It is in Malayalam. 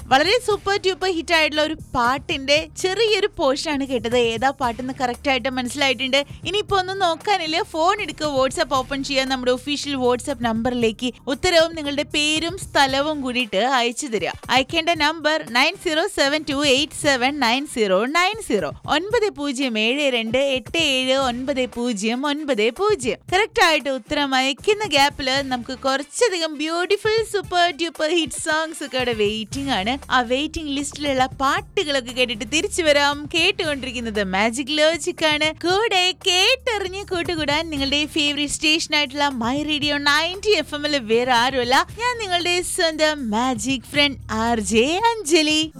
വളരെ സൂപ്പർ ട്യൂപ്പർ ഹിറ്റ് ആയിട്ടുള്ള ഒരു പാട്ടിന്റെ ചെറിയൊരു പോർഷൻ ആണ് കേട്ടത് ഏതാ പാട്ടെന്ന് കറക്റ്റ് ആയിട്ട് മനസ്സിലായിട്ടുണ്ട് ഇനിയിപ്പോ ഒന്നും നോക്കാനില്ല ഫോൺ എടുക്കുക വാട്സ്ആപ്പ് ഓപ്പൺ ചെയ്യാൻ നമ്മുടെ ഒഫീഷ്യൽ വാട്സ്ആപ്പ് നമ്പറിലേക്ക് ഉത്തരവും നിങ്ങളുടെ പേരും സ്ഥലവും കൂടിയിട്ട് അയച്ചു തരിക അയക്കേണ്ട number nine zero seven two eight seven nine zero nine zero ഒൻപത് പൂജ്യം ഏഴ് രണ്ട് എട്ട് ഏഴ് ഒൻപത് പൂജ്യം ഒൻപത് പൂജ്യം കറക്റ്റ് ആയിട്ട് ഉത്തരം അയക്കുന്ന ഗ്യാപ്പിൽ നമുക്ക് കുറച്ചധികം beautiful super duper hit songs ഒക്കെ അവിടെ വെയിറ്റിംഗ് ആണ് ആ വെയിറ്റിംഗ് ലിസ്റ്റിലുള്ള പാട്ടുകളൊക്കെ കേട്ടിട്ട് തിരിച്ചു വരാം കേട്ടുകൊണ്ടിരിക്കുന്നത് മാജിക് ലോജിക് ആണ് കൂടെ കേട്ടറിഞ്ഞ് കൂട്ടുകൂടാൻ നിങ്ങളുടെ ഫേവറേറ്റ് സ്റ്റേഷൻ ആയിട്ടുള്ള മൈ റേഡിയോ നയൻറ്റി എഫ് എമ്മിൽ വേറെ ആരുമല്ല ഞാൻ നിങ്ങളുടെ സ്വന്തം magic friend R J Anjali